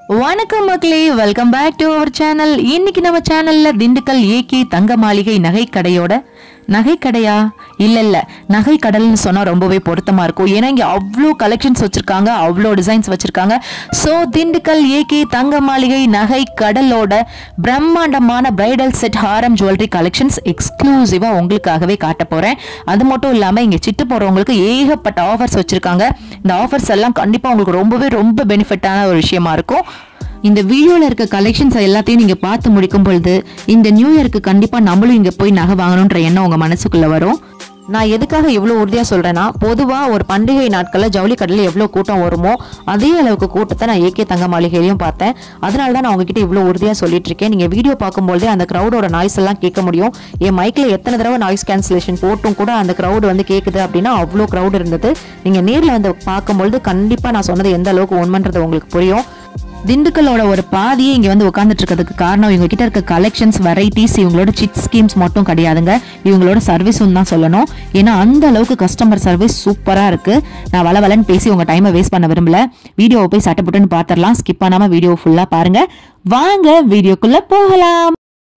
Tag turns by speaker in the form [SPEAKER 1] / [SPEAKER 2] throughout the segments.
[SPEAKER 1] வணக்கம் மக்களே welcome back to our channel இன்னைக்கு நம்ம சேனல்ல திண்டுக்கல் ஏகே தங்க மாளிகை நகை கடையோட நகை கடையா இல்ல இல்ல நகை கடல்னு சொன்னா ரொம்பவே பொருத்தமா இருக்கும் ஏன்னா இங்க அவ்வளோ கலெக்ஷன்ஸ் வச்சிருக்காங்க அவ்வளோ டிசைன்ஸ் வச்சிருக்காங்க ஸோ திண்டுக்கல் ஏகே தங்க மாளிகை நகை கடலோட பிரம்மாண்டமான பிரைடல் செட் ஹாரம் ஜுவல்லரி கலெக்ஷன்ஸ் எக்ஸ்க்ளூசிவா உங்களுக்காகவே காட்ட போறேன் அது மட்டும் இல்லாம இங்க சிட்டு போறவங்களுக்கு ஏகப்பட்ட ஆஃபர்ஸ் வச்சிருக்காங்க இந்த ஆஃபர்ஸ் எல்லாம் கண்டிப்பா உங்களுக்கு ரொம்பவே ரொம்ப பெனிஃபிட்டான ஒரு விஷயமா இருக்கும் இந்த வீடியோல இருக்க கலெக்ஷன்ஸ் எல்லாத்தையும் நீங்க பார்த்து முடிக்கும் பொழுது இந்த நியூ இயருக்கு கண்டிப்பா நம்மளும் இங்க போய் நகை வாங்கணுன்ற எண்ணம் உங்க மனசுக்குள்ள வரும் நான் எதுக்காக இவ்வளோ உறுதியாக சொல்கிறேன்னா பொதுவாக ஒரு பண்டிகை நாட்களில் ஜவுளி கடையில் எவ்வளோ கூட்டம் வருமோ அதே அளவுக்கு கூட்டத்தை நான் ஏகே தங்க மாளிகையிலையும் பார்த்தேன் அதனால தான் நான் உங்ககிட்ட இவ்வளோ உறுதியாக சொல்லிட்டு இருக்கேன் நீங்கள் வீடியோ பார்க்கும்போதே அந்த க்ரௌடோட நாய்ஸ் எல்லாம் கேட்க முடியும் என் மைக்கில் எத்தனை தடவை நாய்ஸ் கேன்சலேஷன் போட்டும் கூட அந்த க்ரௌடு வந்து கேட்குது அப்படின்னா அவ்வளோ க்ரௌட் இருந்தது நீங்கள் நேரில் வந்து பார்க்கும்பொழுது கண்டிப்பாக நான் சொன்னது எந்த அளவுக்கு உண்மைன்றது உங்களுக்கு புரியும் திண்டுக்கல்லோட ஒரு பாதியே இங்க வந்து உட்காந்துட்டு இருக்கிறதுக்கு காரணம் இவங்க கிட்ட இருக்க கலெக்ஷன்ஸ் வெரைட்டிஸ் இவங்களோட சிட் ஸ்கீம்ஸ் மட்டும் கிடையாதுங்க இவங்களோட சர்வீஸும் தான் சொல்லணும் ஏன்னா அந்த அளவுக்கு கஸ்டமர் சர்வீஸ் சூப்பரா இருக்கு நான் வள வளன்னு பேசி உங்க டைமை வேஸ்ட் பண்ண விரும்பல வீடியோவை போய் சட்டப்பட்டுன்னு பார்த்துடலாம் ஸ்கிப் பண்ணாம வீடியோ ஃபுல்லா பாருங்க வாங்க வீடியோக்குள்ள போகலாம்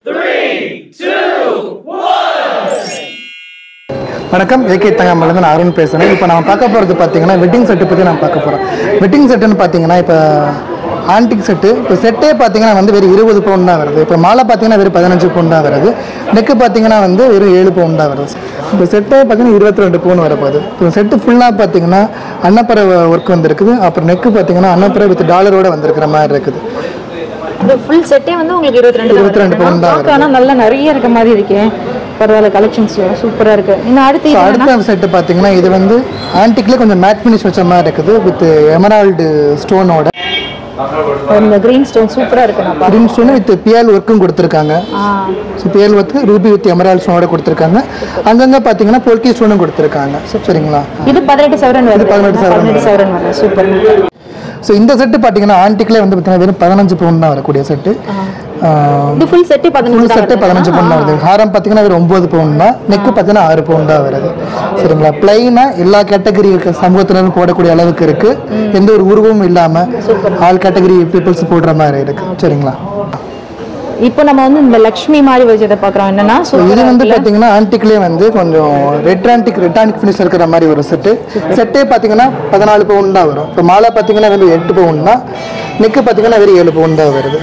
[SPEAKER 2] வணக்கம் ஏகே தங்கமலேருந்து நான் அருண் பேசுகிறேன் இப்போ நம்ம பார்க்க போகிறது பார்த்தீங்கன்னா வெட்டிங் செட்டு பற்றி நான் பார்க்க போகிறோம் வெட்டிங் செட்டுன்னு பார்த்தீங்கன்னா இப்போ ஆன்டிக் செட்டு இப்போ செட்டே பார்த்தீங்கன்னா வந்து வெறும் இருபது பவுன் தான் வருது இப்போ மாலை பார்த்தீங்கன்னா வெறும் பதினஞ்சு பவுன் தான் வருது நெக்கு பார்த்தீங்கன்னா வந்து வெறும் ஏழு பவுன் தான் வருது இப்போ செட்டே பார்த்தீங்கன்னா இருபத்தி ரெண்டு பவுன் வரப்போகுது இப்போ செட்டு ஃபுல்லாக பார்த்தீங்கன்னா அன்னப்பற ஒர்க் வந்திருக்குது அப்புறம் நெக்கு பார்த்தீங்கன்னா அன்னப்பற வித் டாலரோட வந்திருக்கிற மாதிரி இருக்குது
[SPEAKER 3] இந்த ஃபுல் செட்டே வந்து உங்களுக்கு இருபத்தி ரெண்டு
[SPEAKER 2] இருபத்தி ரெண்டு பவுன் தான் வருது
[SPEAKER 3] ஆனால் நல்லா நிறைய இருக்க மாதிரி இருக்கே பரவாயில்ல கலெக்ஷன்ஸ்ல சூப்பரா இருக்கு இன்னும் அடுத்து
[SPEAKER 2] ஸோ
[SPEAKER 3] இது
[SPEAKER 2] அடுத்த செட்டு பார்த்தீங்கன்னா இது வந்து ஆன்டிக்ல கொஞ்சம் மேட் ஃபினிஷ் வச்ச மாதிரி இருக்குது வித் எமரால்டு ஸ்டோனோட
[SPEAKER 3] இந்த கிரீன் ஸ்டோன் சூப்பரா இருக்கு நான்
[SPEAKER 2] கிரீன் ஸ்டோன் வித் பியல் ஒர்க்கும் கொடுத்துருக்காங்க
[SPEAKER 3] பார்க்க
[SPEAKER 2] so pearl work ruby with emerald ஸ்டோனோட கொடுத்துருக்காங்க அங்கங்கே பார்த்தீங்கன்னா போல்கி ஸ்டோனும் கொடுத்துருக்காங்க சரிங்களா
[SPEAKER 3] இது பதினெட்டு சவரன் வருது
[SPEAKER 2] பதினெட்டு சவரன்
[SPEAKER 3] பதினெட்டு சவரன் வருது சூப்பர்
[SPEAKER 2] ஸோ இந்த செட்டு பார்த்தீங்கன்னா ஆன்டிக்லேயே வந்து பார்த்தீங்கன்னா வெறும் பதினஞ்சு பவுன் தான் வரக்கூடிய செட்டு
[SPEAKER 3] இது ஃபுல் செட்டே
[SPEAKER 2] ஃபுல்
[SPEAKER 3] பதினஞ்சு
[SPEAKER 2] செட்டு பதினஞ்சு பவுன் தான் வருது ஹாரம் பார்த்தீங்கன்னா வெறும் ஒம்பது பவுன் தான் நெக்கு பார்த்தீங்கன்னா ஆறு பவுன் தான் வருது சரிங்களா பிளைனாக எல்லா கேட்டகரி சமூகத்தினரும் போடக்கூடிய அளவுக்கு இருக்கு எந்த ஒரு உருவமும் இல்லாமல் ஆல் கேட்டகரி பீப்புள்ஸ் போடுற மாதிரி இருக்கு சரிங்களா
[SPEAKER 3] இப்போ நம்ம வந்து இந்த லக்ஷ்மி மாதிரி வச்சதை பார்க்குறோம் என்னன்னா
[SPEAKER 2] So, இது வந்து பார்த்தீங்கன்னா ஆன்டிக்லேயே வந்து கொஞ்சம் red antique red antique finish இருக்கிற மாதிரி ஒரு செட்டு செட்டே பார்த்தீங்கன்னா பதினாலு பவுன் தான் வரும் இப்போ மாலை பார்த்தீங்கன்னா வெறும் எட்டு பவுன் தான் நெக்கு பார்த்தீங்கன்னா வெறும் ஏழு பவுன் தான் வருது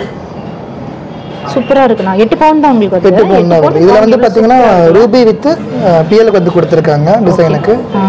[SPEAKER 3] சூப்பரா இருக்குண்ணா எட்டு பவுன் தான் உங்களுக்கு
[SPEAKER 2] எட்டு
[SPEAKER 3] வருது
[SPEAKER 2] பவுன் தான் வருது இதில் வந்து பார்த்தீங்கன்னா ரூபி வித் பிஎலுக்கு வந்து கொடுத்துருக்காங்க டிசைனுக்கு
[SPEAKER 3] ஆ.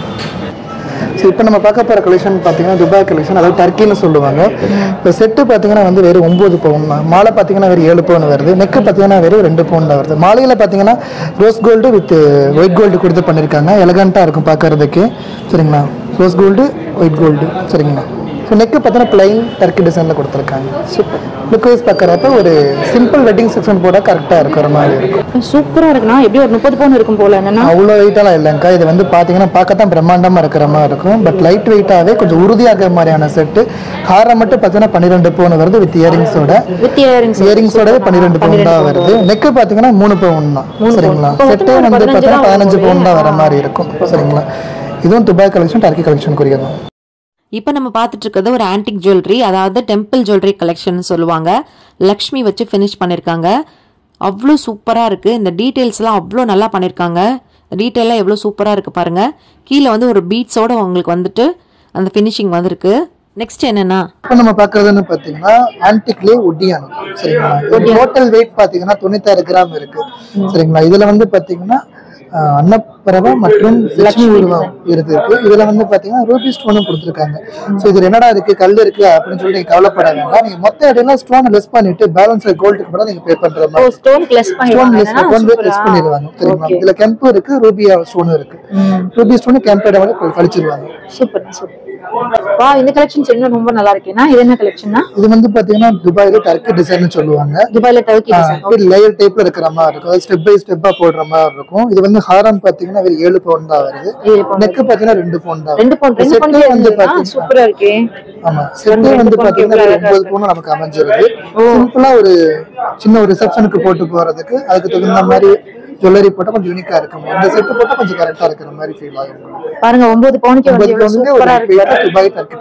[SPEAKER 2] ஸோ இப்போ நம்ம பார்க்க போகிற கலெக்ஷன் பார்த்தீங்கன்னா துபாய் கலெக்ஷன் அதாவது டர்க்கின்னு சொல்லுவாங்க இப்போ செட்டு பார்த்தீங்கன்னா வந்து வெறும் ஒம்பது பவுன் தான் மாலை பார்த்தீங்கன்னா வெறும் ஏழு பவுன் வருது நெக்கு பார்த்தீங்கன்னா வெறும் ரெண்டு பவுன் தான் வருது மாலையில் பார்த்தீங்கன்னா rose gold with white gold கொடுத்து பண்ணியிருக்காங்க எலகண்ட்டாக இருக்கும் பார்க்கறதுக்கு சரிங்களா ரோஸ் கோல்டு ஒயிட் கோல்டு சரிங்களா ஸோ நெக்கு பார்த்தீங்கன்னா பிளைன் டர்க்கி டிசைனில் கொடுத்துருக்காங்க
[SPEAKER 3] சூப்பர்
[SPEAKER 2] லுக் வைஸ் பார்க்குறப்ப ஒரு சிம்பிள் வெட்டிங் செக்ஷன் போட கரெக்டாக இருக்கிற மாதிரி இருக்கும்
[SPEAKER 3] சூப்பரா இருக்குண்ணா எப்படி ஒரு முப்பது பவுன் இருக்கும் போல என்னன்னா
[SPEAKER 2] அவ்வளோ வெயிட்டெல்லாம் இல்லைங்கக்கா இது வந்து பார்த்தீங்கன்னா பார்க்கத்தான் பிரம்மாண்டமாக இருக்கிற மாதிரி இருக்கும் பட் லைட் வெயிட்டாகவே கொஞ்சம் உறுதியாக இருக்கிற மாதிரியான செட்டு ஹாரம் மட்டும் பார்த்தீங்கன்னா பன்னிரெண்டு பவுன் வருது வித் இயரிங்ஸோட
[SPEAKER 3] வித் இயரிங்ஸ்
[SPEAKER 2] இயரிங்ஸோடவே பன்னிரெண்டு பவுன் தான் வருது நெக்கு பார்த்தீங்கன்னா மூணு பவுன் தான் சரிங்களா செட்டே வந்து பார்த்தீங்கன்னா பதினஞ்சு பவுன் தான் வர மாதிரி இருக்கும் சரிங்களா இதுவும் துபாய் கலெக்ஷன் டர்க்கி கலெக்ஷனுக்குரிய தான்
[SPEAKER 1] இப்போ நம்ம பார்த்துட்டு இருக்கிறது ஒரு ஆன்டிக் ஜுவல்லரி அதாவது டெம்பிள் ஜுவல்லரி கலெக்ஷன் சொல்லுவாங்க லக்ஷ்மி வச்சு ஃபினிஷ் பண்ணியிருக்காங்க அவ்வளோ சூப்பராக இருக்குது இந்த டீட்டெயில்ஸ்லாம் அவ்வளோ நல்லா பண்ணியிருக்காங்க டீட்டெயிலாக எவ்வளோ சூப்பராக இருக்குது பாருங்கள் கீழே வந்து ஒரு பீட்ஸோட உங்களுக்கு வந்துட்டு அந்த ஃபினிஷிங் வந்திருக்கு நெக்ஸ்ட் என்னென்னா
[SPEAKER 2] இப்போ நம்ம பார்க்கறதுன்னு பார்த்தீங்கன்னா ஆன்டிக்லே ஒட்டியானம் சரிங்களா டோட்டல் வெயிட் பார்த்தீங்கன்னா தொண்ணூத்தாறு கிராம் இருக்கு சரிங்களா இதுல வந்து பார்த்தீங்கன்னா ஆஹ், அன்னப்பறவை மற்றும் லட்சுமி உருவம் இருக்கு இதுல வந்து பார்த்தீங்கன்னா ரூபி ஸ்டோனும் கொடுத்துருக்காங்க ஸோ இது என்னடா இருக்கு கல் இருக்கு அப்படின்னு சொல்லிட்டு நீங்க கவலைப்பட வேண்டாம் நீங்க மொத்த இடையில ஸ்டோனை லெஸ் பண்ணிட்டு பேலன்ஸ் கோல்டுக்கு கூட நீங்க பே பண்ற
[SPEAKER 3] ஓ
[SPEAKER 2] மாதிரி
[SPEAKER 3] ஸ்டோன் லெஸ்
[SPEAKER 2] ஸ்டோன் லெஸ்
[SPEAKER 3] பண்ணிடுவாங்க
[SPEAKER 2] ஸ்டோன் லெஸ் பண்ணிடுவாங்க சரிங்களா இதுல கெம்பு இருக்கு ரூபியா ஸ்டோனும் இருக்கு ரூபி ஸ்டோன் கெம்பேட வந்து கழிச்சிருவாங்க
[SPEAKER 3] சூப்பர் சூப்பர் வா இந்த கலெக்ஷன்ஸ் இன்னும் ரொம்ப நல்லா இருக்குன்னா இது என்ன கலெக்ஷன்னா
[SPEAKER 2] இது வந்து பாத்தீங்கன்னா துபாயில டர்க்கி டிசைன் சொல்லுவாங்க
[SPEAKER 3] துபாயில டர்க்கி டிசைன்
[SPEAKER 2] லேயர் டைப்ல இருக்கிற மாதிரி இருக்கும் ஸ்டெப் பை ஸ்டெப்பா போடுற மாதிரி இருக்கும் இது வந்து ஹாரம் பாத்தீங்கன்னா வெறும் ஏழு பவுன் தான் வருது
[SPEAKER 3] ஏழு பவுன்.
[SPEAKER 2] நெக் பாத்தீங்கன்னா ரெண்டு பவுன் தான்
[SPEAKER 3] ரெண்டு பவுன் ரெண்டு
[SPEAKER 2] செட்டே
[SPEAKER 3] பவுன்
[SPEAKER 2] வந்து
[SPEAKER 3] வந்து
[SPEAKER 2] பாத்தீங்கன்னா
[SPEAKER 3] சூப்பரா இருக்கே
[SPEAKER 2] ஆமா செட்டே வந்து பாத்தீங்கன்னா ஒரு ஒன்பது பவுன் நமக்கு அமைஞ்சிருக்கு சிம்பிளா ஒரு சின்ன ஒரு ரிசப்ஷனுக்கு போட்டு போறதுக்கு அதுக்கு தகுந்த மாதிரி ஜுவல்லரி போட்டா கொஞ்சம் யூனிக்கா இருக்கும் இந்த செட்டு போட்டா கொஞ்சம் கரெக்டா இருக்கிற மாதிரி ஃபீல் ஆகும் உங்களுக்கு.
[SPEAKER 3] பாருங்க ஒன்பது பவுனுக்கு
[SPEAKER 2] ஒன்பது
[SPEAKER 3] வந்து
[SPEAKER 2] பவுனுக்கு ஒரு
[SPEAKER 3] சூப்பரா இருக்கு
[SPEAKER 2] துபாய் டர்க்கி டிசைன்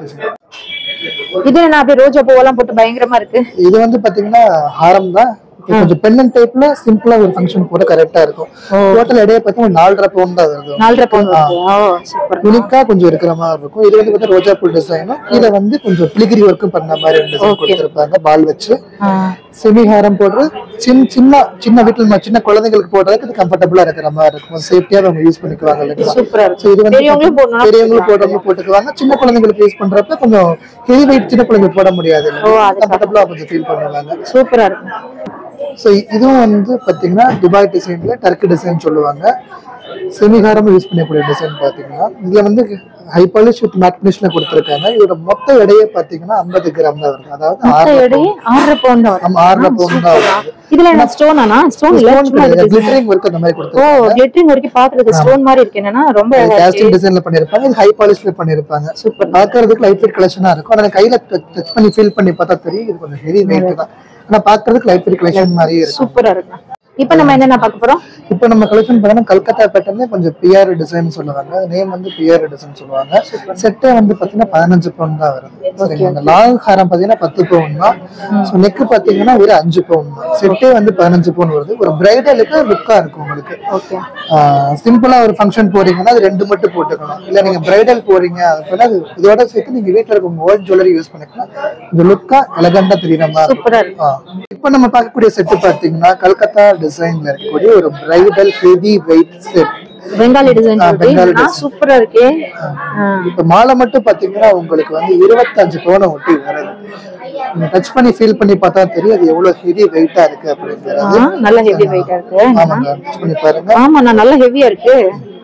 [SPEAKER 3] இது என்ன அப்படியே ரோஜா பூவெல்லாம் போட்டு பயங்கரமா இருக்கு
[SPEAKER 2] இது வந்து பாத்தீங்கன்னா ஹாரம் தான் கொஞ்சம் பெண்ணன் டைப்ல சிம்பிளா ஒரு ஃபங்க்ஷன் போட கரெக்டா இருக்கும் டோட்டல் எடையை பார்த்தீங்கன்னா நாலரை பவுன் தான் வருது
[SPEAKER 3] நாலரை பவுன் இருக்கு ஓ சூப்பர்
[SPEAKER 2] யூனிக்கா கொஞ்சம் இருக்கிற மாதிரி இருக்கும் இது வந்து பார்த்தா ரோஜா பூ டிசைனும் கீழே வந்து கொஞ்சம் பிளிகிரி ஒர்க்கும் பண்ண மாதிரி டிசைன் கொடுத்துருப்பாங்க பால் வச்சு செமி ஹாரம் போடுறது சின்ன சின்ன சின்ன வீட்டில் ம- சின்ன குழந்தைங்களுக்கு போடுறதுக்கு இது கம்ஃபர்டபுளா இருக்கிற மாதிரி இருக்கும் சேஃப்டியா அவங்க யூஸ் பண்ணிக்குவாங்க இல்லைங்களா
[SPEAKER 3] சூப்பரா இருக்கு
[SPEAKER 2] So இது வந்து
[SPEAKER 3] பெரியவங்களும் போடணும்னா
[SPEAKER 2] பெரியவங்களும் போடுறவங்க போட்டுக்குவாங்க சின்ன குழந்தைங்களுக்கு யூஸ் பண்றப்ப கொஞ்சம் ஹெவி வெயிட் சின்ன குழந்தைங்க போட முடியாது கம்ஃபர்டபுளா கொஞ்சம் ஃபீல் பண்ணுவாங்க
[SPEAKER 3] சூப்பரா இருக்கு
[SPEAKER 2] ஸோ இதுவும் வந்து பாத்தீங்கன்னா துபாய் டிசைன்ல டர்க்கி டிசைன் சொல்லுவாங்க செமிகாரம் யூஸ் பண்ணக்கூடிய டிசைன் பாத்தீங்கன்னா இதுல வந்து ஹை பாலிஷ் வித் மேட் ஃபினிஷ்ல கொடுத்துருக்காங்க இதோட மொத்த எடையே பாத்தீங்கன்னா 50 கிராம் தான் வருது அதாவது ஆறு
[SPEAKER 3] எடையே ஆறரை பவுன் தான் வரும்
[SPEAKER 2] நம்ம ஆறரை பவுன் தான் வருது
[SPEAKER 3] இதுல என்ன ஸ்டோனானா ஸ்டோன் இல்ல சும்மா இது
[SPEAKER 2] கிளிட்டரிங் ஒர்க் அந்த மாதிரி
[SPEAKER 3] ஓ
[SPEAKER 2] கொடுத்துருக்காங்க
[SPEAKER 3] கிளிட்டரிங் வரைக்கும் பாக்குறதுக்கு ஸ்டோன் மாதிரி இருக்கு என்னன்னா ரொம்ப அழகா இருக்கு.
[SPEAKER 2] கேஸ்டிங் டிசைன்ல பண்ணிருப்பாங்க இது ஹை பாலிஷ்ல பண்ணிருப்பாங்க
[SPEAKER 3] சூப்பர்
[SPEAKER 2] பாக்குறதுக்கு லைட் வெயிட் கலெக்ஷனா இருக்கும் ஆனா கையில டச் பண்ணி ஃபீல் பண்ணி பார்த்தா தெரியும் இது கொஞ்சம் ஹெவி வெயிட் தான் ஆனா பாக்குறதுக்கு லைட் வெயிட் கலெக்ஷன் மாதிரியே இருக்கும்
[SPEAKER 3] சூப்பரா இருக்கு இப்போ நம்ம என்னென்ன பார்க்க போறோம்
[SPEAKER 2] இப்போ நம்ம கலெக்ஷன் பார்த்தீங்கன்னா கல்கத்தா பேட்டர்னே கொஞ்சம் பிஆர் டிசைன் சொல்லுவாங்க நேம் வந்து பிஆர் டிசைன் சொல்லுவாங்க செட்டே வந்து பார்த்தீங்கன்னா பதினஞ்சு பவுன் தான் வருது சரிங்க அந்த லாங் ஹாரம் பார்த்தீங்கன்னா பத்து பவுன் தான் ஸோ நெக்கு பார்த்தீங்கன்னா ஒரு அஞ்சு பவுன் தான் செட்டே வந்து பதினஞ்சு பவுன் வருது ஒரு பிரைடலுக்கு லுக்கா இருக்கும் உங்களுக்கு
[SPEAKER 3] ஓகே
[SPEAKER 2] சிம்பிளா ஒரு ஃபங்க்ஷன் போறீங்கன்னா அது ரெண்டு மட்டும் போட்டுக்கணும் இல்ல நீங்க பிரைடல் போறீங்க அப்படின்னா அது இதோட சேர்த்து நீங்க வீட்ல இருக்க உங்க ஓல்ட் ஜுவல்லரி யூஸ் பண்ணிக்கலாம் இந்த லுக்கா எலகண்டா தெரியுற மாதிரி இருக்கும்.
[SPEAKER 3] சூப்பரா இருக்கு
[SPEAKER 2] ஆ. இப்போ நம்ம பார்க்கக்கூடிய செட்டு பாத்தீங்கன்னா கல்கத்தா டிசைன்ல இருக்கக்கூடிய ஒரு bridal heavy weight set
[SPEAKER 3] Bengali design
[SPEAKER 2] ஆ, பெங்காலி
[SPEAKER 3] சொல்றீங்க சூப்பரா இருக்கே ஆ.
[SPEAKER 2] இப்போ மாலை மட்டும் பாத்தீங்கன்னா உங்களுக்கு வந்து இருபத்தஞ்சு பவுனை ஒட்டி வருது நீங்க டச் பண்ணி ஃபீல் பண்ணி பார்த்தா தெரியும் அது எவ்வளவு ஹெவி வெயிட்டா இருக்கு
[SPEAKER 3] ஆ,
[SPEAKER 2] அப்படிங்கிறது
[SPEAKER 3] நல்ல ஹெவி வெயிட்டா இருக்கு
[SPEAKER 2] ஆமாங்க டச் பண்ணி பாருங்க
[SPEAKER 3] ஆமா நான் நல்ல ஹெவியா இருக்கு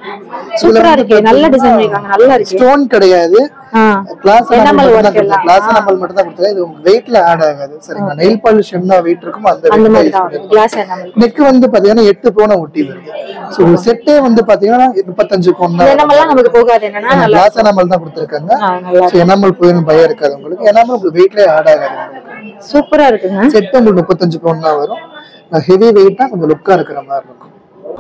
[SPEAKER 3] சூப்பரா இருக்கு நல்ல டிசைன் பண்ணிருக்காங்க நல்லா இருக்கு
[SPEAKER 2] ஸ்டோன் கிடையாது
[SPEAKER 3] ஆ
[SPEAKER 2] கிளாஸ்
[SPEAKER 3] Enamel
[SPEAKER 2] நம்பர்
[SPEAKER 3] work
[SPEAKER 2] மட்டும்
[SPEAKER 3] எல்லாம்.
[SPEAKER 2] கிளாஸ் நம்பர் மட்டும் தான் கொடுத்தது இது உங்க வெயிட்ல ஆட் ஆகாது சரிங்களா நெயில் பாலிஷ் என்ன வெயிட் இருக்குமோ அந்த
[SPEAKER 3] அந்த மாதிரி
[SPEAKER 2] weight
[SPEAKER 3] தான் வரும் கிளாஸ் என்ன
[SPEAKER 2] நெக் வந்து பாத்தீங்கன்னா எட்டு பவுனை ஒட்டி வருது ஸோ ஒரு செட்டே வந்து பாத்தீங்கன்னா முப்பத்தஞ்சு பவுன் தான்
[SPEAKER 3] என்னமெல்லாம் நமக்கு போகாது என்னன்னா நல்லா
[SPEAKER 2] கிளாஸ் எனாமல் தான் கொடுத்துருக்காங்க
[SPEAKER 3] ஆ, நல்லா
[SPEAKER 2] ஸோ எனாமல் போயிடும் பயம் இருக்காது உங்களுக்கு எனாமல் உங்களுக்கு வெயிட்லேயே ஆட் ஆகாது உங்களுக்கு
[SPEAKER 3] சூப்பரா இருக்குங்க
[SPEAKER 2] செட்டு உங்களுக்கு முப்பத்தஞ்சு பவுன் தான் வரும் ஹெவி வெயிட்டா கொஞ்சம் லுக்கா இருக்கிற மாதிரி இருக்கும்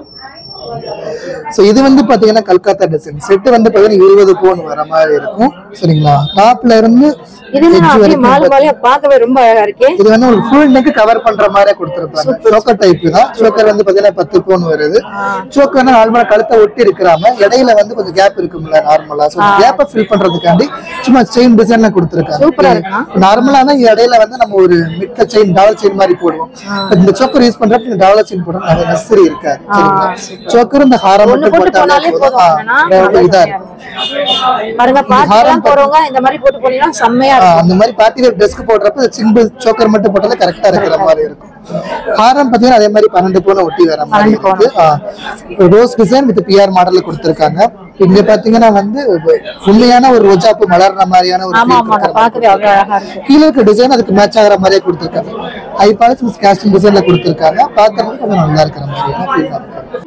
[SPEAKER 2] ஸோ இது வந்து பாத்தீங்கன்னா கல்கத்தா டிசைன் செட்டு வந்து பாத்தீங்கன்னா இருபது பவுன் வர மாதிரி இருக்கும் சரிங்களா டாப்ல இருந்து
[SPEAKER 3] இது என்ன
[SPEAKER 2] edge
[SPEAKER 3] அப்படியே
[SPEAKER 2] வரைக்கும்
[SPEAKER 3] மாலை மாலையா பார்க்கவே ரொம்ப அழகா இருக்கே
[SPEAKER 2] இது வந்து உங்களுக்கு ஃபுல் நெக் கவர் பண்ற மாதிரி கொடுத்துருப்பாங்க சோக்கர் டைப் தான் சோக்கர் வந்து பாத்தீங்கன்னா பத்து பவுன் வருது சோக்கர்னா நார்மலா கழுத்தை ஒட்டி இருக்கிறாம இடையில வந்து கொஞ்சம் கேப் இருக்கும்ல நார்மலா ஸோ கேப்பை ஃபில் பண்றதுக்காண்டி சும்மா செயின் டிசைன்ல கொடுத்துருக்காங்க
[SPEAKER 3] சூப்பரா இருக்குண்ணா.
[SPEAKER 2] நார்மலா தான் இடையில வந்து நம்ம ஒரு மிட்ட செயின் டாலர் செயின் மாதிரி போடுவோம் But இந்த சோக்கர் யூஸ் பண்றப்ப இந்த டாலர் செயின் போடுறது அது நெசசரி இருக்காது சோக்கர் இந்த ஹாரம்
[SPEAKER 3] ஒண்ணு
[SPEAKER 2] மட்டும்
[SPEAKER 3] போட்டு
[SPEAKER 2] போட்டாலே
[SPEAKER 3] போனாலே
[SPEAKER 2] போதும்
[SPEAKER 3] போதும்
[SPEAKER 2] ஆ,
[SPEAKER 3] என்னன்னா
[SPEAKER 2] வேற
[SPEAKER 3] நல்லா
[SPEAKER 2] இதா
[SPEAKER 3] செமையா
[SPEAKER 2] இருக்கும்
[SPEAKER 3] இருக்கும். பாருங்க பார்ட்டிலாம் போறவங்க இந்த மாதிரி போட்டு போனீங்கன்னா செம்மையா
[SPEAKER 2] ஆ,
[SPEAKER 3] இருக்கும்
[SPEAKER 2] அந்த மாதிரி பார்ட்டி டெஸ்க் போடுறப்ப சிங்கிள் சோக்கர் மட்டும் போட்டாலே கரெக்டா இருக்கிற மாதிரி இருக்கும் ஹாரம் பாத்தீங்கன்னா அதே மாதிரி பன்னெண்டு பவுன ஒட்டி வர மாதிரி இருக்கு ரோஸ் டிசைன் வித் பிஆர் மாடல்ல கொடுத்துருக்காங்க இங்க பாத்தீங்கன்னா வந்து உண்மையான ஒரு ரோஜாப்பு மலர்ற மாதிரியான ஒரு
[SPEAKER 3] ஆமா
[SPEAKER 2] feel
[SPEAKER 3] ஆமா
[SPEAKER 2] இருக்கிற
[SPEAKER 3] நான் பார்க்கவே அவ்வளவு அழகா இருக்கு
[SPEAKER 2] கீழே இருக்க டிசைன் அதுக்கு மேட்ச் ஆகிற மாதிரியே கொடுத்துருக்காங்க ஹை பாலிஷ் மிஸ் காஸ்டிங் டிசைன்ல கொடுத்துருக்காங்க பாக்குறதுக்கு கொஞ்சம் நல்லா இருக்கிற மாதிரியான ஃபீல் இருக்கு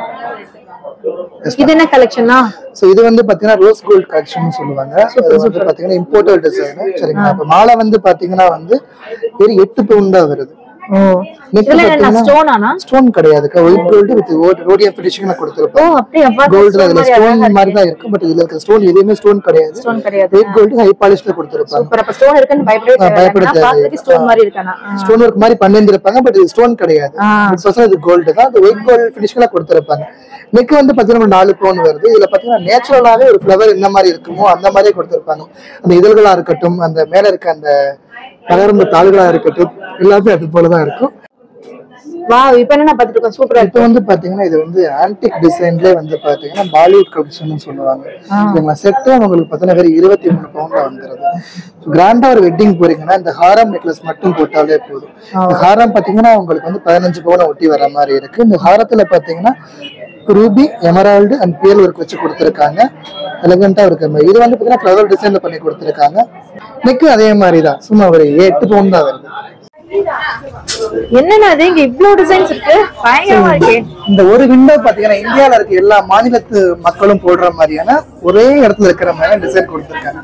[SPEAKER 3] இது என்ன கலெக்ஷனா
[SPEAKER 2] ஸோ இது வந்து பாத்தீங்கன்னா ரோஸ் கோல்ட் கலெக்ஷன் சொல்லுவாங்க அது வந்து பாத்தீங்கன்னா இம்போர்ட்டட் டிசைன் சரிங்களா இப்போ மாலை வந்து பாத்தீங்கன்னா வந்து வெறும் எட்டு பவுன் தான் வருது
[SPEAKER 3] ஓ
[SPEAKER 2] நெக்
[SPEAKER 3] இதுல என்ன
[SPEAKER 2] பாத்தீங்கன்னா
[SPEAKER 3] ஸ்டோன் ஆனா
[SPEAKER 2] ஸ்டோன் கிடையாது white gold with rhodium finishing
[SPEAKER 3] ஓ
[SPEAKER 2] கொடுத்துருப்போம்
[SPEAKER 3] அப்படியே அப்பா
[SPEAKER 2] கோல்டு அதுல ஸ்டோன் மாதிரி தான் இருக்கும் பட் இதுல இருக்க ஸ்டோன் எதுவுமே ஸ்டோன் கிடையாது
[SPEAKER 3] ஸ்டோன் கிடையாது
[SPEAKER 2] ஒயிட் கோல்டு ஹை பாலிஷ்ல கொடுத்துருப்பாங்க
[SPEAKER 3] சூப்பர் அப்ப ஸ்டோன் இருக்குன்னு பயப்படவே
[SPEAKER 2] ஆ, பயப்பட
[SPEAKER 3] தேவையில்லை
[SPEAKER 2] தேவையில்லை.
[SPEAKER 3] பாக்குறதுக்கு ஸ்டோன் மாதிரி இருக்கானா
[SPEAKER 2] ஸ்டோன் ஒர்க் மாதிரி பண்ணியிருந்திருப்பாங்க பட் இது ஸ்டோன் கிடையாது
[SPEAKER 3] ஆ.
[SPEAKER 2] பர்சன்ட் இது கோல்டு தான் அது ஒயிட் கோல்டு ஃபினிஷ்ல கொடுத்துருப்பாங்க நெக் வந்து பாத்தீங்கன்னா ஒரு நாலு பவுன் வருது இதுல பாத்தீங்கன்னா நேச்சுரலாவே ஒரு ஃபிளவர் என்ன மாதிரி இருக்குமோ அந்த மாதிரியே கொடுத்துருப்பாங்க அந்த இதழ்களா இருக்கட்டும் அந்த மேல இருக்க அந்த நகர்ந்த தாள்களா இருக்கட்டும் எல்லாமே அது போலதான் இருக்கும்
[SPEAKER 3] வா இப்ப என்ன நான் பாத்துட்டு இருக்கோம் சூப்பரா
[SPEAKER 2] இப்போ வந்து பாத்தீங்கன்னா இது வந்து ஆன்டிக் டிசைன்ல வந்து பாத்தீங்கன்னா பாலிவுட் கலெக்ஷன் சொல்லுவாங்க சரிங்களா செட்டு உங்களுக்கு பாத்தீங்கன்னா வெறும் இருபத்தி மூணு பவுண்ட்ல வந்துருது கிராண்டா ஒரு வெட்டிங் போறீங்கன்னா இந்த ஹாரம் நெக்லஸ் மட்டும் போட்டாலே போதும் இந்த ஹாரம் பாத்தீங்கன்னா உங்களுக்கு வந்து பதினஞ்சு பவுனை ஒட்டி வர மாதிரி இருக்கு இந்த ஹாரத்துல பாத்தீங்கன்னா ruby emerald and pearl work வச்சு கொடுத்துருக்காங்க எலகண்டா இருக்கிற மாதிரி இது வந்து பாத்தீங்கன்னா ஃப்ளவர் டிசைன்ல பண்ணி கொடுத்துருக்காங்க நெக்கு அதே மாதிரி தான் சும்மா ஒரு எட்டு பவுன் தான் வருது
[SPEAKER 3] என்னன்னா இது இங்க இவ்ளோ டிசைன்ஸ் இருக்கு பயங்கரமா இருக்கே
[SPEAKER 2] இந்த ஒரு விண்டோ பாத்தீங்கன்னா இந்தியால இருக்க எல்லா மாநிலத்து மக்களும் போடுற மாதிரியான ஒரே இடத்துல இருக்கிற மாதிரி டிசைன் கொடுத்துருக்காங்க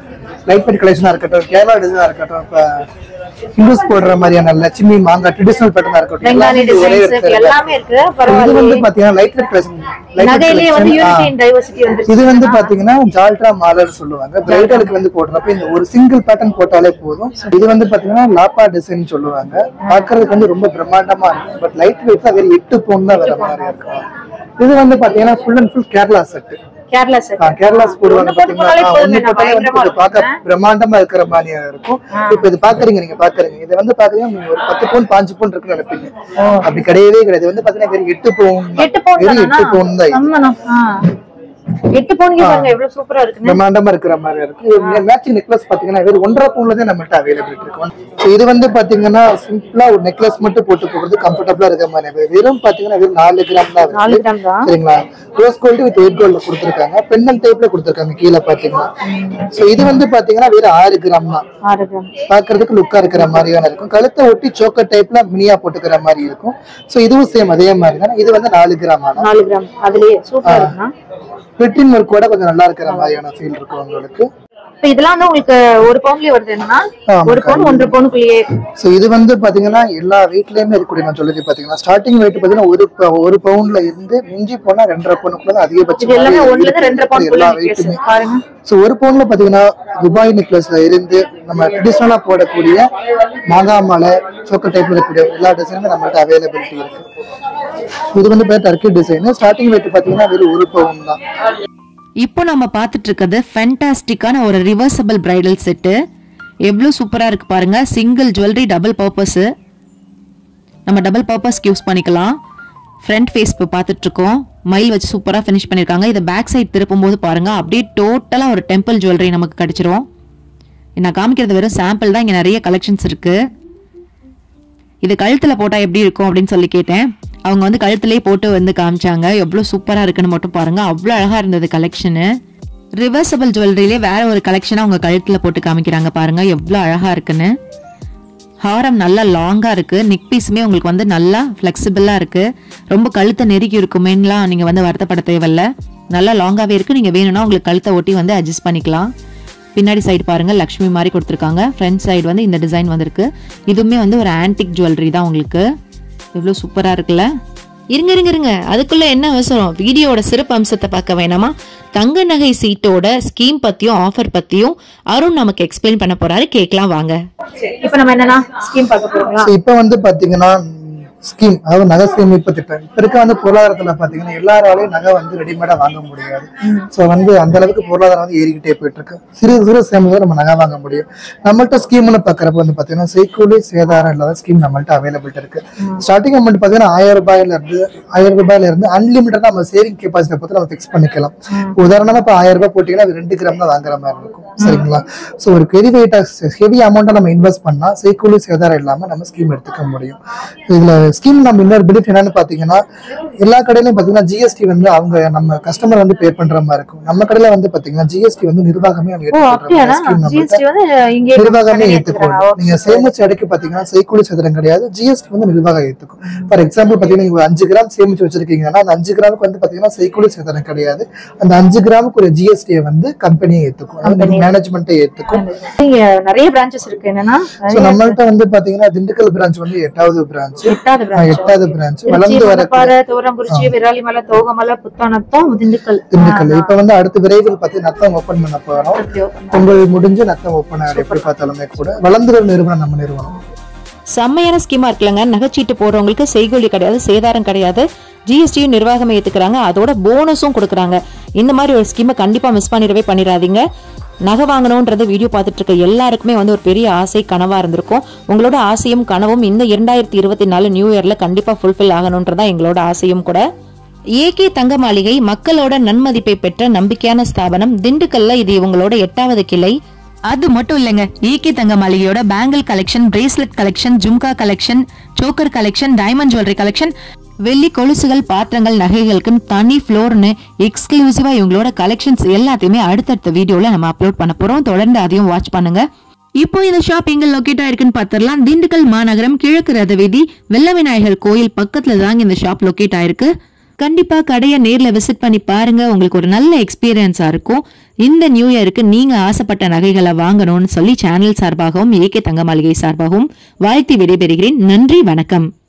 [SPEAKER 2] லைட் வெயிட் கலெக்ஷனா இருக்கட்டும் கேரளா டிசைனா இருக்கட்டும் இப்ப ஹிந்துஸ் போடுற மாதிரியான லட்சுமி மாங்காய் ட்ரெடிஷனல் பேட்டர்னா இருக்கட்டும்
[SPEAKER 3] பெங்காலி
[SPEAKER 2] எல்லாமே ஒரே
[SPEAKER 3] டிசைன்ஸ்
[SPEAKER 2] இடத்துல
[SPEAKER 3] எல்லாமே இருக்கு
[SPEAKER 2] இது
[SPEAKER 3] பரவாயில்ல
[SPEAKER 2] வந்து பாத்தீங்கன்னா லைட் வெயிட் கலெக்ஷன்
[SPEAKER 3] நகையிலேயே வந்து யூனிட்டி இன் டைவர்சிட்டி வந்து
[SPEAKER 2] இது வந்து பாத்தீங்கன்னா ஜால்ட்ரா மாலர் சொல்லுவாங்க பிரைடலுக்கு வந்து போடுறப்ப இந்த ஒரு சிங்கிள் பேட்டர்ன் போட்டாலே போதும் இது வந்து பாத்தீங்கன்னா லாப்பா டிசைன் சொல்லுவாங்க பாக்குறதுக்கு வந்து ரொம்ப பிரம்மாண்டமா இருக்கும் பட் லைட் வெயிட்ல வெறும் எட்டு பவுன் தான் வர மாதிரி இருக்கும் இது வந்து பாத்தீங்கன்னா full and full Kerala set
[SPEAKER 3] Kerala set
[SPEAKER 2] கேரளாஸ் போடுவாங்க
[SPEAKER 3] ஒண்ணு போட்டு
[SPEAKER 2] பாத்தீங்களா
[SPEAKER 3] போனாலே
[SPEAKER 2] ஆ, ஒண்ணு
[SPEAKER 3] போதுமே,
[SPEAKER 2] போட்டாலே வந்து
[SPEAKER 3] பயங்கரமா
[SPEAKER 2] கொஞ்சம் பார்க்க பிரம்மாண்டமா இருக்கிற மாதிரியா இருக்கும் இப்ப இது பாக்குறீங்க நீங்க பாக்குறீங்க இது வந்து பாத்தீங்கன்னா நீங்க ஒரு பத்து பவுன் பாஞ்சு பவுன் இருக்குன்னு நினைப்பீங்க அப்படி கிடையவே கிடையாது இது வந்து பாத்தீங்கன்னா வெறும் எட்டு பவுன் தான்.
[SPEAKER 3] எட்டு பவுன்
[SPEAKER 2] வெறும் எட்டு பவுன் தான் இது.
[SPEAKER 3] செம்மண்ணா எட்டு பவுன் பாருங்க எவ்வளவு சூப்பரா இருக்குன்னு
[SPEAKER 2] பிரம்மாண்டமா இருக்கிற மாதிரி இருக்கும் மேட்சிங் நெக்லஸ் பாத்தீங்கன்னா வெறும் ஒன்றரை பவுன்ல தான் நம்மள்ட்ட அவைலபிலிட்டி இருக்கும் So இது வந்து பாத்தீங்கன்னா சிம்பிளா ஒரு நெக்லஸ் மட்டும் போட்டு போகிறது கம்ஃபர்டபுளா இருக்கிற மாதிரி இருக்கு. வெறும் பாத்தீங்கன்னா வெறும் நாலு கிராம் தான்
[SPEAKER 3] நாலு
[SPEAKER 2] வருது.
[SPEAKER 3] கிராம் தான்
[SPEAKER 2] சரிங்களா ரோஸ் கோல்டு வித் ஒயிட் கோல்ட்ல கொடுத்துருக்காங்க பெண்ணல் டைப்ல கொடுத்துருக்காங்க கீழே பாத்தீங்கன்னா சோ இது வந்து பாத்தீங்கன்னா வெறும் ஆறு கிராம் தான்
[SPEAKER 3] ஆறு கிராம்
[SPEAKER 2] பாக்குறதுக்கு லுக்கா இருக்கிற மாதிரியான இருக்கும் கழுத்தை ஒட்டி சோக்கர் டைப்ல மினியா போட்டுக்கிற மாதிரி இருக்கும் சோ இதுவும் சேம் அதே மாதிரி தான் இது வந்து நாலு கிராம் ஆனா
[SPEAKER 3] நாலு கிராம் அதுலயே சூப்பரா இருக்குண்ணா
[SPEAKER 2] பிரிட்டின் ஒர்க் கூட கொஞ்சம் நல்லா இருக்கிற மாதிரியான ஃபீல் இருக்கும் உங்களுக்கு
[SPEAKER 3] இப்ப இதெல்லாம் வந்து உங்களுக்கு ஒரு பவுன்லயே வருது என்னன்னா
[SPEAKER 2] ஆமா,
[SPEAKER 3] ஒரு பவுன் ஒன்றரை பவுனுக்குள்ளேயே
[SPEAKER 2] ஸோ இது வந்து பாத்தீங்கன்னா எல்லா வீட்லயுமே இருக்கக்கூடிய நான் சொல்லுறது பாத்தீங்கன்னா ஸ்டார்டிங் வெயிட் பாத்தீங்கன்னா ஒரு ப- ஒரு பவுன்ல இருந்து மிஞ்சி போனா ரெண்டரை பவுனுக்குள்ள தான் அதிகபட்சம்
[SPEAKER 3] இது எல்லாமே ஒண்ணுல இருந்து ரெண்டரை பவுனுக்குள்ள
[SPEAKER 2] எல்லா
[SPEAKER 3] நெக்லஸ்
[SPEAKER 2] வெயிட்டுமே
[SPEAKER 3] பாருங்க
[SPEAKER 2] ஸோ ஒரு பவுன்ல பாத்தீங்கன்னா துபாய் நெக்லஸ்ல இருந்து நம்ம ட்ரெடிஷ்னலா போடக்கூடிய மாங்காய் மாலை சோக்கர் டைப்ல இருக்கக்கூடிய எல்லா டிசைனுமே நம்மள்ட்ட அவைலபிலிட்டி இருக்கு இது வந்து பேர் டர்க்கி டிசைன் ஸ்டார்டிங் வெயிட் பாத்தீங்கன்னா வெறும் ஒரு பவுன் தான்
[SPEAKER 1] இப்போ நம்ம பார்த்துட்டு இருக்கிறது ஃபென்டாஸ்டிக்கான ஒரு ரிவர்சபிள் பிரைடல் செட்டு எவ்வளோ சூப்பராக இருக்கு பாருங்க சிங்கிள் ஜுவல்லரி டபுள் பர்பஸு நம்ம டபுள் பர்பஸ்க்கு யூஸ் பண்ணிக்கலாம் ஃப்ரண்ட் ஃபேஸ் இப்போ பார்த்துட்டு இருக்கோம் மயில் வச்சு சூப்பராக ஃபினிஷ் பண்ணியிருக்காங்க இதை பேக் சைடு திருப்பும்போது பாருங்க அப்படியே டோட்டலாக ஒரு டெம்பிள் ஜுவல்லரி நமக்கு கிடைச்சிரும் நான் காமிக்கிறது வெறும் சாம்பிள் தான் இங்கே நிறைய கலெக்ஷன்ஸ் இருக்குது இது கழுத்தில் போட்டால் எப்படி இருக்கும் அப்படின்னு சொல்லி கேட்டேன் அவங்க வந்து கழுத்துலேயே போட்டு வந்து காமிச்சாங்க எவ்வளோ சூப்பராக இருக்குன்னு மட்டும் பாருங்க அவ்வளோ அழகாக இருந்தது கலெக்ஷனு ரிவர்சபிள் ஜுவல்லரியிலே வேற ஒரு கலெக்ஷனாக அவங்க கழுத்தில் போட்டு காமிக்கிறாங்க பாருங்க எவ்வளோ அழகாக இருக்குன்னு ஹாரம் நல்லா லாங்காக இருக்குது நெக் பீஸுமே உங்களுக்கு வந்து நல்லா ஃப்ளெக்சிபிளாக இருக்குது ரொம்ப கழுத்தை நெருக்கி இருக்குமேன்லாம் நீங்கள் வந்து வருத்தப்பட தேவையில்ல நல்லா லாங்காகவே இருக்குது நீங்கள் வேணும்னா உங்களுக்கு கழுத்தை ஒட்டி வந்து அட்ஜஸ்ட் பண்ணிக்கலாம் பின்னாடி சைடு பாருங்க லக்ஷ்மி மாதிரி கொடுத்துருக்காங்க ஃப்ரண்ட் சைடு வந்து இந்த டிசைன் வந்திருக்கு இதுவுமே வந்து ஒரு ஆன்டிக் ஜுவல்லரி தான் உங்களுக்கு எவ்வளோ சூப்பராக இருக்குல்ல இருங்க இருங்க இருங்க அதுக்குள்ள என்ன அவசரம் வீடியோவோட சிறப்பு அம்சத்தை பார்க்க வேணாமா தங்க நகை சீட்டோட ஸ்கீம் பத்தியும் ஆஃபர் பத்தியும் அருண் நமக்கு எக்ஸ்பிளைன் பண்ண போறாரு கேட்கலாம் வாங்க
[SPEAKER 3] இப்ப நம்ம என்னன்னா ஸ்கீம் பார்க்க போறோங்களா
[SPEAKER 2] So, இப்ப வந்து பாத்தீங்கன்னா ஸ்கீம் அதாவது நகை சேமிப்பு திட்டம் இப்ப இருக்க வந்து பொருளாதாரத்துல பாத்தீங்கன்னா எல்லாராலையும் நகை வந்து ரெடிமேடா வாங்க முடியாது சோ வந்து அந்த அளவுக்கு பொருளாதாரம் வந்து ஏறிக்கிட்டே போயிட்டு இருக்கு சிறு சிறு சேமிப்பு நம்ம நகை வாங்க முடியும் நம்மள்ட்ட ஸ்கீம்னு பாக்குறப்ப வந்து பாத்தீங்கன்னா செய்கூலி சேதாரம் இல்லாத ஸ்கீம் நம்மள்ட்ட அவைலபிலிட்டி இருக்கு ஸ்டார்டிங் அமௌண்ட் பாத்தீங்கன்னா ஆயிரம் ரூபாயில இருந்து ஆயிரம் ரூபாயில இருந்து அன்லிமிட்டட் நம்ம சேவிங் கெப்பாசிட்டி பொறுத்து நம்ம ஃபிக்ஸ் பண்ணிக்கலாம் உதாரணமா இப்ப ஆயிரம் ரூபாய் போட்டீங்கன்னா அது ரெண்டு கிராம் தான் வாங்குற மாதிரி இருக்கும் சரிங்களா சோ ஒரு பெரிய வெயிட்டா ஹெவி அமௌண்ட்டை நம்ம இன்வெஸ்ட் பண்ணா செய்கூலி சேதாரம் இல்லாம நம்ம ஸ்கீம் எடுத்துக்க முடியும் இதுல ஸ்கீம் நம்ம இன்னொரு பெனிஃபிட் என்னன்னு பாத்தீங்கன்னா எல்லா கடையிலயும் பாத்தீங்கன்னா ஜிஎஸ்டி வந்து அவங்க நம்ம கஸ்டமர் வந்து பே பண்ற மாதிரி இருக்கும் நம்ம கடையில வந்து பாத்தீங்கன்னா ஜிஎஸ்டி வந்து நிர்வாகமே அவங்க
[SPEAKER 3] ஓ
[SPEAKER 2] ஏற்றுக்கொள்ற
[SPEAKER 3] அப்படியாண்ணா
[SPEAKER 2] மாதிரி scheme நம்மள்ட்ட
[SPEAKER 3] ஜிஎஸ்டி வந்து இங்கே
[SPEAKER 2] நிர்வாகமே
[SPEAKER 3] கடையில
[SPEAKER 2] ஏத்துக்கொள்ளும்
[SPEAKER 3] எடுத்துக்கிறாங்க.
[SPEAKER 2] நீங்க சேமிச்ச அடைக்கு பாத்தீங்கன்னா செய்கூலி சதுரம் கிடையாது ஜிஎஸ்டி வந்து நிர்வாகம் ஏத்துக்கும் ஃபார் எக்ஸாம்பிள் பாத்தீங்கன்னா நீங்க ஒரு அஞ்சு கிராம் சேமிச்சு வச்சிருக்கீங்கன்னா அந்த அஞ்சு கிராமுக்கு வந்து பாத்தீங்கன்னா செய்கூலி சதுரம் கிடையாது அந்த அஞ்சு கிராமுக்கு ஒரு ஜிஎஸ்டியை வந்து கம்பெனியே ஏத்துக்கும் மேனேஜ்மெண்ட்டே ஏத்துக்கும்
[SPEAKER 3] இங்க நிறைய பிரான்ச்சஸ் இருக்கு என்னன்னா
[SPEAKER 2] ஸோ நம்மள்ட்ட வந்து பாத்தீங்கன்னா திண்டுக்கல் பிரான்ச் வந்து எட்டாவது பிரான்ச்
[SPEAKER 3] எட்டாவது பிரான்ச்
[SPEAKER 2] எட்டாவது பிரான்ச் வளர்ந்து வர
[SPEAKER 3] மணப்பாறை தூரங்குறிச்சி விராலிமலை தோகமலை புத்தானத்தம் திண்டுக்கல்
[SPEAKER 2] திண்டுக்கல் இப்ப வந்து அடுத்த விரைவில் பார்த்து நத்தம் ஓபன் பண்ண போறோம்
[SPEAKER 3] அப்படி open பண்ணி.
[SPEAKER 2] பொங்கல் முடிஞ்சு நத்தம் ஓபன் ஆகிடும் எப்படி பார்த்தாலுமே கூட வளர்ந்து வர நிறுவனம் நம்ம நிறுவனம்
[SPEAKER 1] செம்மையான ஸ்கீமா இருக்குல்லங்க நகைச்சீட்டு போடுறவங்களுக்கு செய்கூலி கிடையாது சேதாரம் கிடையாது ஜிஎஸ்டியும் நிர்வாகம் ஏத்துக்கிறாங்க அதோட போனஸும் கொடுக்குறாங்க இந்த மாதிரி ஒரு ஸ்கீமை கண்டிப்பா மிஸ் பண்ணிடவே பண்ணிடாதீங்க நகை வாங்கணுன்றது வீடியோ பார்த்துட்டு இருக்க எல்லாருக்குமே வந்து ஒரு பெரிய ஆசை கனவா இருந்திருக்கும் உங்களோட ஆசையும் கனவும் இந்த இரண்டாயிரத்தி இருபத்தி நாலு நியூ இயர்ல கண்டிப்பா ஃபுல்ஃபில் ஆகணுன்றதா எங்களோட ஆசையும் கூட ஏகே தங்க மாளிகை மக்களோட நன்மதிப்பை பெற்ற நம்பிக்கையான ஸ்தாபனம் திண்டுக்கல்ல இது இவங்களோட எட்டாவது கிளை அது மட்டும் இல்லைங்க ஏகே தங்க மாளிகையோட bangle collection bracelet collection jhumka collection choker collection diamond jewellery collection வெள்ளி கொலுசுகள் பாத்திரங்கள் நகைகளுக்குன்னு தனி ஃப்ளோர்னு எக்ஸ்க்ளூசிவா இவங்களோட கலெக்ஷன்ஸ் எல்லாத்தையுமே அடுத்தடுத்த வீடியோல நம்ம அப்லோட் பண்ண போறோம் தொடர்ந்து அதையும் வாட்ச் பண்ணுங்க இப்போ இந்த ஷாப் எங்க லொக்கேட் ஆயிருக்குன்னு பார்த்தரலாம் திண்டுக்கல் மாநகரம் கிழக்கு ரத வீதி வெள்ள விநாயகர் கோயில் பக்கத்துல தாங்க இந்த ஷாப் லொக்கேட் ஆயிருக்கு கண்டிப்பா கடையை நேர்ல விசிட் பண்ணி பாருங்க உங்களுக்கு ஒரு நல்ல எக்ஸ்பீரியன்ஸா இருக்கும் இந்த நியூ இயருக்கு நீங்க ஆசைப்பட்ட நகைகளை வாங்கணும்னு சொல்லி சேனல் சார்பாகவும் ஏகே தங்க மாளிகை சார்பாகவும் வாழ்த்தி விடைபெறுகிறேன் நன்றி வணக்கம்